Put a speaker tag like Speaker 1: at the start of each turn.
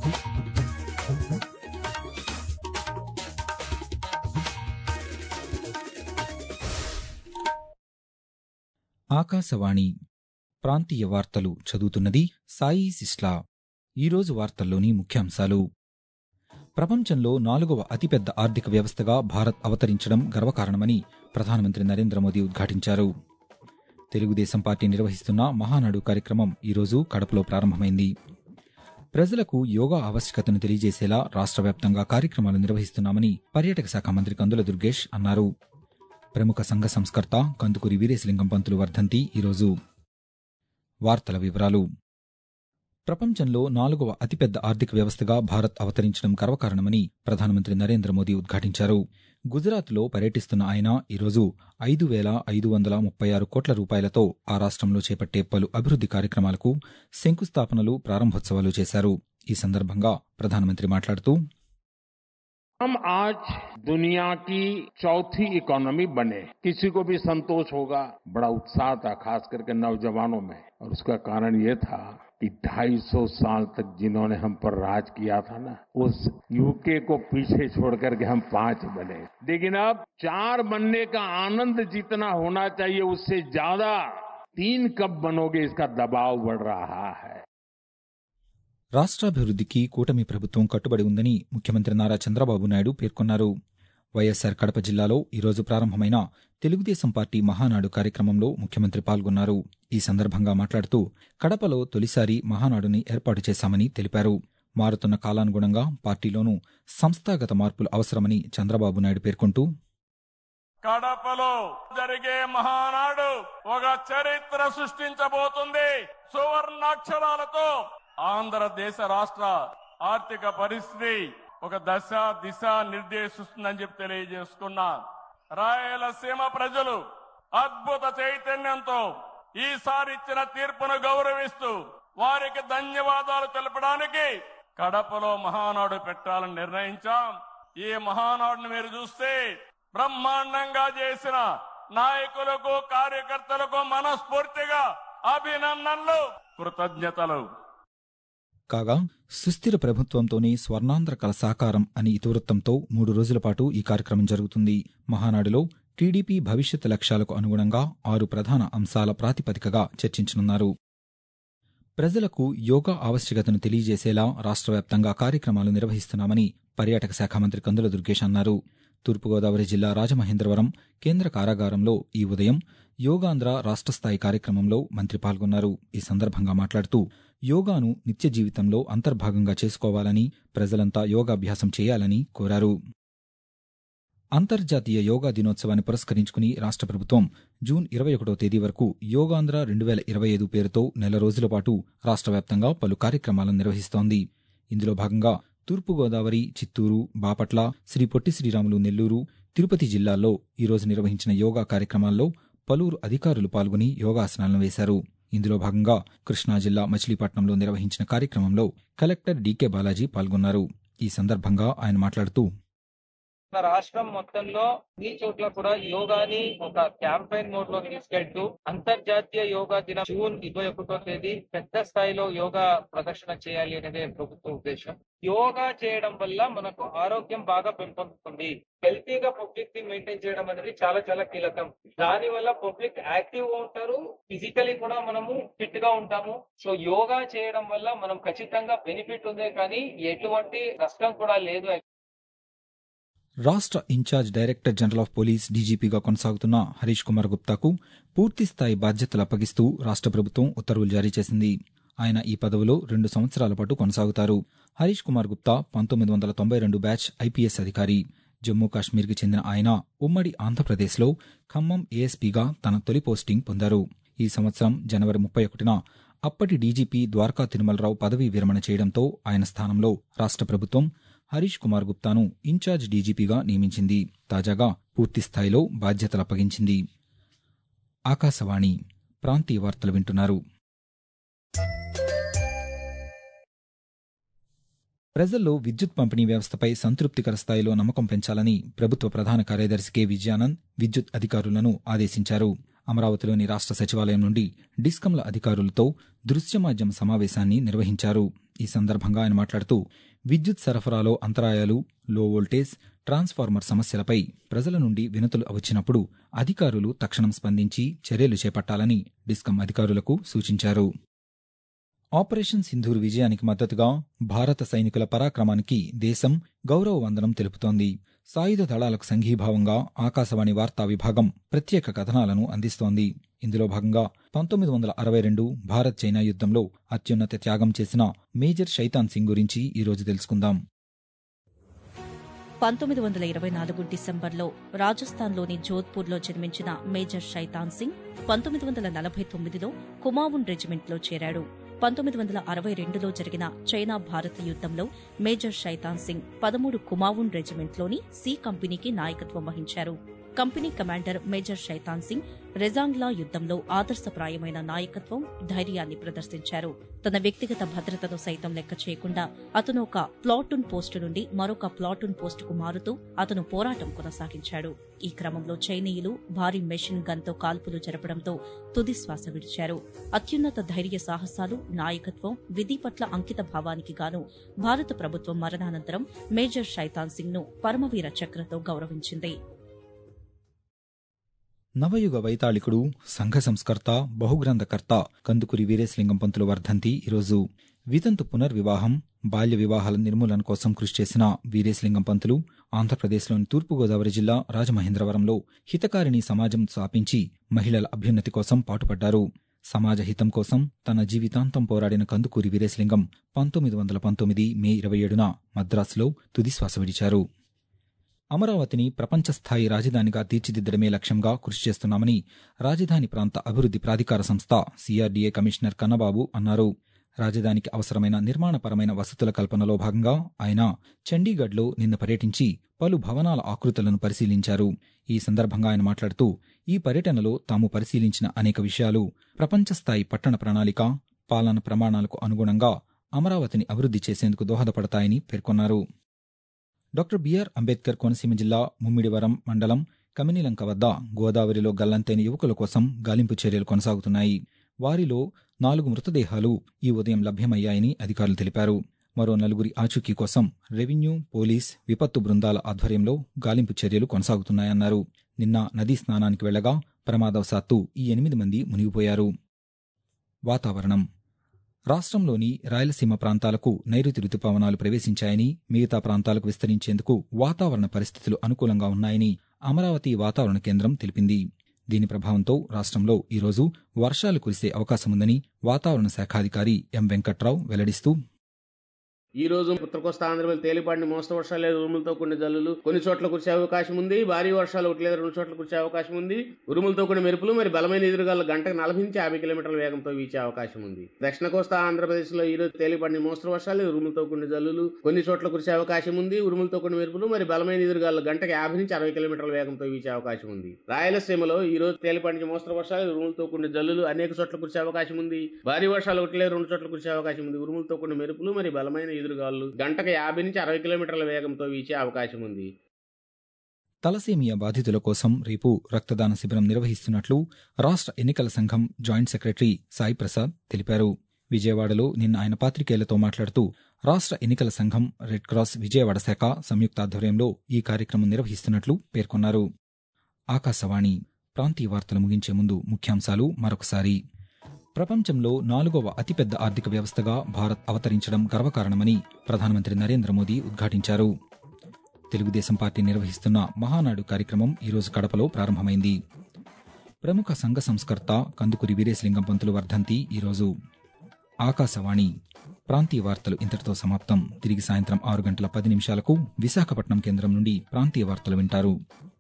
Speaker 1: ఆకాశవాణి ప్రాంతీయ వార్తలు చదువుతున్నది సాయి సిస్లా ఈరోజు వార్తల్లోని ముఖ్యాంశాలు ప్రపంచంలో నాలుగవ అతిపెద్ద ఆర్థిక వ్యవస్థగా భారత్ అవతరించడం గర్వకారణమని ప్రధానమంత్రి నరేంద్ర మోదీ ఉద్ఘాటించారు తెలుగుదేశం పార్టీ నిర్వహిస్తున్న మహానాడు కార్యక్రమం ఈరోజు కడపలో ప్రారంభమైంది ప్రజలకు యోగా ఆవశ్యకతను తెలియజేసేలా రాష్ట్ర వ్యాప్తంగా కార్యక్రమాలు నిర్వహిస్తున్నామని పర్యాటక శాఖ మంత్రి కందుల దుర్గేష్ అన్నారు ప్రముఖ సంఘ సంస్కర్త కందుకూరి వీరేశలింగం పంతులు వర్ధంతి ఈరోజు వార్తల వివరాలు ప్రపంచంలో నాలుగవ అతిపెద్ద ఆర్థిక వ్యవస్థగా భారత్ అవతరించడం గర్వకారణమని ప్రధానమంత్రి నరేంద్ర మోదీ ఉద్ఘాటించారు గుజరాత్లో పర్యటిస్తున్న ఆయన ఈరోజు ఐదు వేల ఐదు వందల ముప్పై ఆరు కోట్ల రూపాయలతో ఆ రాష్ట్రంలో చేపట్టే పలు అభివృద్ది కార్యక్రమాలకు శంకుస్థాపనలు ప్రారంభోత్సవాలు చేశారు ఈ సందర్భంగా ప్రధానమంత్రి మాట్లాడుతూ
Speaker 2: हम आज दुनिया की चौथी इकोनॉमी बने किसी को भी संतोष होगा बड़ा उत्साह था खास करके नौजवानों में और उसका कारण ये था कि 250 साल तक जिन्होंने हम पर राज किया था ना उस यूके को पीछे छोड़ करके हम पांच बने लेकिन अब चार बनने का आनंद जितना होना चाहिए उससे ज्यादा तीन कब बनोगे इसका दबाव बढ़ रहा है
Speaker 1: రాష్ట్రాభివృద్దికి కూటమి ప్రభుత్వం కట్టుబడి ఉందని ముఖ్యమంత్రి నారా చంద్రబాబు నాయుడు పేర్కొన్నారు వైఎస్సార్ కడప జిల్లాలో ఈరోజు ప్రారంభమైన తెలుగుదేశం పార్టీ మహానాడు కార్యక్రమంలో ముఖ్యమంత్రి పాల్గొన్నారు ఈ సందర్భంగా మాట్లాడుతూ కడపలో తొలిసారి మహానాడుని ఏర్పాటు చేశామని తెలిపారు మారుతున్న కాలానుగుణంగా పార్టీలోనూ సంస్థాగత మార్పులు అవసరమని చంద్రబాబు నాయుడు పేర్కొంటూ
Speaker 3: కడపలో జరిగే మహానాడు ఒక చరిత్ర సృష్టించబోతుంది సువర్ణాక్షరాలతో ఆంధ్రదేశ రాష్ట్ర ఆర్థిక పరిస్థితి ఒక దశ దిశ నిర్దేశిస్తుందని చెప్పి తెలియజేసుకున్నా రాయలసీమ ప్రజలు అద్భుత చైతన్యంతో ఈసారి ఇచ్చిన తీర్పును గౌరవిస్తూ వారికి ధన్యవాదాలు తెలపడానికి కడపలో మహానాడు పెట్టాలని నిర్ణయించాం ఈ మహానాడును మీరు చూస్తే బ్రహ్మాండంగా చేసిన నాయకులకు కార్యకర్తలకు మనస్ఫూర్తిగా అభినందనలు కృతజ్ఞతలు
Speaker 1: కాగా సుస్థిర ప్రభుత్వంతోనే స్వర్ణాంధ్ర కల సాకారం అని ఇతివృత్తంతో మూడు రోజుల పాటు ఈ కార్యక్రమం జరుగుతుంది మహానాడులో టీడీపీ భవిష్యత్ లక్ష్యాలకు అనుగుణంగా ఆరు ప్రధాన అంశాల ప్రాతిపదికగా చర్చించనున్నారు ప్రజలకు యోగా ఆవశ్యకతను తెలియజేసేలా రాష్ట్ర వ్యాప్తంగా కార్యక్రమాలు నిర్వహిస్తున్నామని పర్యాటక శాఖ మంత్రి కందుల దుర్గేష్ అన్నారు తూర్పుగోదావరి జిల్లా రాజమహేంద్రవరం కేంద్ర కారాగారంలో ఈ ఉదయం యోగాంధ్ర రాష్ట్ర స్థాయి కార్యక్రమంలో మంత్రి పాల్గొన్నారు ఈ సందర్భంగా మాట్లాడుతూ యోగాను నిత్య జీవితంలో అంతర్భాగంగా చేసుకోవాలని ప్రజలంతా యోగాభ్యాసం చేయాలని కోరారు అంతర్జాతీయ యోగా దినోత్సవాన్ని పురస్కరించుకుని రాష్ట్ర ప్రభుత్వం జూన్ ఇరవై ఒకటో తేదీ వరకు యోగాంధ్ర రెండు వేల ఇరవై ఐదు పేరుతో నెల రోజుల పాటు రాష్ట్ర వ్యాప్తంగా పలు కార్యక్రమాలను నిర్వహిస్తోంది ఇందులో భాగంగా తూర్పుగోదావరి చిత్తూరు బాపట్ల శ్రీ పొట్టి శ్రీరాములు నెల్లూరు తిరుపతి జిల్లాల్లో ఈరోజు నిర్వహించిన యోగా కార్యక్రమాల్లో పలువురు అధికారులు పాల్గొని యోగాసనాలను వేశారు ఇందులో భాగంగా కృష్ణా జిల్లా మచిలీపట్నంలో నిర్వహించిన కార్యక్రమంలో కలెక్టర్ డీకే బాలాజీ పాల్గొన్నారు ఈ సందర్భంగా ఆయన మాట్లాడుతూ
Speaker 4: మన రాష్ట్రం మొత్తంలో ఈ చోట్ల కూడా యోగాని ఒక క్యాంపెయిన్ మోడ్ లో తీసుకెళ్తూ అంతర్జాతీయ యోగా దినం జూన్ ఇరవై ఒకటో తేదీ పెద్ద స్థాయిలో యోగా ప్రదర్శన చేయాలి అనేది ప్రభుత్వ ఉద్దేశం యోగా చేయడం వల్ల మనకు ఆరోగ్యం బాగా పెంపొందుతుంది హెల్తీగా పబ్లిక్ ని మెయింటైన్ చేయడం అనేది చాలా చాలా కీలకం దాని వల్ల పబ్లిక్ యాక్టివ్ గా ఉంటారు ఫిజికలీ కూడా మనము ఫిట్ గా ఉంటాము సో యోగా చేయడం వల్ల మనం ఖచ్చితంగా బెనిఫిట్ ఉందే కానీ ఎటువంటి నష్టం కూడా లేదు
Speaker 1: రాష్ట్ర incharge director general of police డీజీపీగా కొనసాగుతున్న హరీష్ కుమార్ గుప్తాకు పూర్తిస్థాయి బాధ్యతలు అప్పగిస్తూ రాష్ట్ర ప్రభుత్వం ఉత్తర్వులు జారీ చేసింది ఆయన ఈ పదవిలో రెండు సంవత్సరాల పాటు కొనసాగుతారు హరీష్ కుమార్ గుప్తా పంతొమ్మిది వందల తొంభై రెండు బ్యాచ్ ఐపీఎస్ అధికారి జమ్మూ కాశ్మీర్కి చెందిన ఆయన ఉమ్మడి ఆంధ్రప్రదేశ్లో ఖమ్మం ఏఎస్పీగా తన తొలి పోస్టింగ్ పొందారు ఈ సంవత్సరం జనవరి ముప్పై ఒకటిన అప్పటి డీజీపీ ద్వారకా తిరుమలరావు పదవీ విరమణ చేయడంతో ఆయన స్థానంలో రాష్ట్ర ప్రభుత్వం హరీష్ కుమార్ గుప్తాను ఇన్ఛార్జ్ డీజీపీగా నియమించింది తాజాగా పూర్తిస్థాయిలో బాధ్యతలు అప్పగించింది ఆకాశవాణి ప్రాంతీయ వార్తలు వింటున్నారు ప్రజల్లో విద్యుత్ పంపిణీ వ్యవస్థపై సంతృప్తికర స్థాయిలో నమ్మకం పెంచాలని ప్రభుత్వ ప్రధాన కార్యదర్శి కె విజయానంద్ విద్యుత్ అధికారులను ఆదేశించారు అమరావతిలోని రాష్ట్ర సచివాలయం నుండి డిస్కంల అధికారులతో దృశ్య మాధ్యమ సమావేశాన్ని నిర్వహించారు ఈ సందర్భంగా ఆయన మాట్లాడుతూ విద్యుత్ సరఫరాలో అంతరాయాలు లో వోల్టేజ్ ట్రాన్స్ఫార్మర్ సమస్యలపై ప్రజల నుండి వినతులు వచ్చినప్పుడు అధికారులు తక్షణం స్పందించి చర్యలు చేపట్టాలని డిస్కం అధికారులకు సూచించారు ఆపరేషన్ సింధూర్ విజయానికి మద్దతుగా భారత సైనికుల పరాక్రమానికి దేశం గౌరవ వందనం తెలుపుతోంది సాయుధ దళాలకు సంఘీభావంగా ఆకాశవాణి వార్తా విభాగం ప్రత్యేక కథనాలను అందిస్తోంది ఇందులో భాగంగా పంతొమ్మిది వందల అరవై రెండు భారత్ చైనా యుద్ధంలో అత్యున్నత త్యాగం చేసిన మేజర్ శైతాన్ సింగ్ గురించి ఈరోజు తెలుసుకుందాం
Speaker 5: పంతొమ్మిది వందల ఇరవై నాలుగు డిసెంబర్లో రాజస్థాన్లోని జోధ్పూర్లో జన్మించిన మేజర్ శైతాన్ సింగ్ పంతొమ్మిది వందల నలభై తొమ్మిదిలో కుమావున్ రెజిమెంట్లో చేరాడు పంతొమ్మిది వందల అరవై రెండులో జరిగిన చైనా భారత్ యుద్దంలో మేజర్ శైతాన్ సింగ్ పదమూడు కుమావున్ రెజిమెంట్లోని సి కంపెనీకి నాయకత్వం వహించారు company commander major Shaitan Singh Rezang La యుద్దంలో ఆదర్శప్రాయమైన నాయకత్వం ధైర్యాన్ని ప్రదర్శించారు తన వ్యక్తిగత భద్రతను సైతం లెక్క చేయకుండా అతను ఒక ప్లాటూన్ పోస్టు నుండి మరొక ప్లాటూన్ పోస్టుకు మారుతూ అతను పోరాటం కొనసాగించాడు ఈ క్రమంలో చైనీయులు భారీ మెషిన్ గన్తో కాల్పులు జరపడంతో తుది శ్వాస విడిచారు అత్యున్నత ధైర్య సాహసాలు నాయకత్వం విధి పట్ల అంకిత భావానికి గాను భారత ప్రభుత్వం మరణానంతరం మేజర్ శైతాన్ సింగ్ ను పరమవీర చక్రతో గౌరవించింది
Speaker 1: నవయుగ వైతాళికుడు సంఘ సంస్కర్త బహుగ్రంథకర్త కందుకూరి వీరేశలింగం పంతులు వర్ధంతి ఈరోజు వితంతు పునర్వివాహం బాల్య వివాహాల నిర్మూలన కోసం కృషి చేసిన వీరేశలింగం పంతులు ఆంధ్రప్రదేశ్లోని తూర్పుగోదావరి జిల్లా రాజమహేంద్రవరంలో హితకారిణి సమాజం స్థాపించి మహిళల అభ్యున్నతి కోసం పాటుపడ్డారు సమాజ హితం కోసం తన జీవితాంతం పోరాడిన కందుకూరి వీరేశలింగం పంతొమ్మిది వందల పంతొమ్మిది మే ఇరవై ఏడున మద్రాసులో తుదిశ్వాస విడిచారు అమరావతిని ప్రపంచ స్థాయి రాజధానిగా తీర్చిదిద్దడమే లక్ష్యంగా కృషి చేస్తున్నామని రాజధాని ప్రాంత అభివృద్ది ప్రాధికార సంస్థ సీఆర్డీఏ కమిషనర్ కన్నబాబు అన్నారు రాజధానికి అవసరమైన నిర్మాణపరమైన వసతుల కల్పనలో భాగంగా ఆయన చండీగఢ్లో నిన్న పర్యటించి పలు భవనాల ఆకృతులను పరిశీలించారు ఈ సందర్భంగా ఆయన మాట్లాడుతూ ఈ పర్యటనలో తాము పరిశీలించిన అనేక విషయాలు ప్రపంచస్థాయి పట్టణ ప్రణాళిక పాలన ప్రమాణాలకు అనుగుణంగా అమరావతిని అభివృద్ది చేసేందుకు దోహదపడతాయని పేర్కొన్నారు డాక్టర్ బిఆర్ అంబేద్కర్ కోనసీమ జిల్లా ముమ్మిడివరం మండలం కమినిలంక వద్ద గోదావరిలో గల్లంతైన యువకుల కోసం గాలింపు చర్యలు కొనసాగుతున్నాయి వారిలో నాలుగు మృతదేహాలు ఈ ఉదయం లభ్యమయ్యాయని అధికారులు తెలిపారు మరో నలుగురి ఆచూకీ కోసం రెవెన్యూ పోలీస్ విపత్తు బృందాల ఆధ్వర్యంలో గాలింపు చర్యలు కొనసాగుతున్నాయన్నారు నిన్న నదీ స్నానానికి వెళ్లగా ప్రమాదవశాత్తు ఈ ఎనిమిది మంది మునిగిపోయారు వాతావరణం రాష్ట్రంలోని రాయలసీమ ప్రాంతాలకు నైరుతి రుతుపవనాలు ప్రవేశించాయని మిగతా ప్రాంతాలకు విస్తరించేందుకు వాతావరణ పరిస్థితులు అనుకూలంగా ఉన్నాయని అమరావతి వాతావరణ కేంద్రం తెలిపింది దీని ప్రభావంతో రాష్ట్రంలో ఈరోజు వర్షాలు కురిసే అవకాశముందని వాతావరణ శాఖాధికారి ఎం వెంకట్రావు వెల్లడిస్తూ
Speaker 6: ఈ రోజు ఉత్తర కోస్తా ఆంధ్రప్రదేశ్ తేలిపాటిన మోస్తరు వర్షాలు లేదా ఉరుములతో కూడిన జల్లులు కొన్ని చోట్ల కురిసే అవకాశం ఉంది భారీ వర్షాలు ఒకటి లేదా రెండు చోట్ల కురిసే అవకాశం ఉంది ఉరుములతో కూడిన మెరుపులు మరి బలమైన ఎదురుగాలు గంటకు నలభై నుంచి యాభై కిలోమీటర్ల వేగంతో వీచే అవకాశం ఉంది దక్షిణ కోస్తా ఆంధ్రప్రదేశ్ లో ఈ రోజు తేలిపాటిన మోస్తరు వర్షాలు ఉరుములతో కూడిన జల్లులు కొన్ని చోట్ల కురిసే అవకాశం ఉంది ఉరుములతో కూడిన మెరుపులు మరి బలమైన ఎదురుగాలు గంటకు యాభై నుంచి అరవై కిలోమీటర్ల వేగంతో వీచే అవకాశం ఉంది రాయలసీమలో ఈ రోజు తేలిపాటి మోస్తరు వర్షాలు ఉరుములతో కూడిన జల్లులు అనేక చోట్ల కురిసే అవకాశం ఉంది భారీ వర్షాలు ఒకటి లేదా రెండు చోట్ల కురిసే అవకాశం ఉంది ఉరుములతో కూడిన మెరుపులు మరి బలమైన ఎదురుగాలు గంటకు యాభై నుంచి అరవై కిలోమీటర్ల వేగంతో వీచే అవకాశం ఉంది
Speaker 1: తలసేమియా బాధితుల కోసం రేపు రక్తదాన శిబిరం నిర్వహిస్తున్నట్లు రాష్ట్ర ఎన్నికల సంఘం జాయింట్ సెక్రటరీ సాయి ప్రసాద్ తెలిపారు విజయవాడలో నిన్న ఆయన పాత్రికేయులతో మాట్లాడుతూ రాష్ట్ర ఎన్నికల సంఘం రెడ్ క్రాస్ విజయవాడ శాఖ సంయుక్త ఆధ్వర్యంలో ఈ కార్యక్రమం నిర్వహిస్తున్నట్లు పేర్కొన్నారు ఆకాశవాణి ప్రాంతీయ వార్తలు ముగించే ముందు ముఖ్యాంశాలు మరొకసారి ప్రపంచంలో నాలుగవ అతిపెద్ద ఆర్థిక వ్యవస్థగా భారత్ అవతరించడం గర్వకారణమని ప్రధానమంత్రి నరేంద్ర మోదీ ఉద్ఘాటించారు తెలుగుదేశం పార్టీ నిర్వహిస్తున్న మహానాడు కార్యక్రమం ఈరోజు కడపలో ప్రారంభమైంది ప్రముఖ సంఘ సంస్కర్త కందుకూరి వీరేశలింగం పంతులు వర్ధంతి ఈరోజు ఆకాశవాణి ప్రాంతీయ వార్తలు ఇంతటితో సమాప్తం తిరిగి సాయంత్రం ఆరు గంటల పది నిమిషాలకు విశాఖపట్నం కేంద్రం నుండి ప్రాంతీయ వార్తలు వింటారు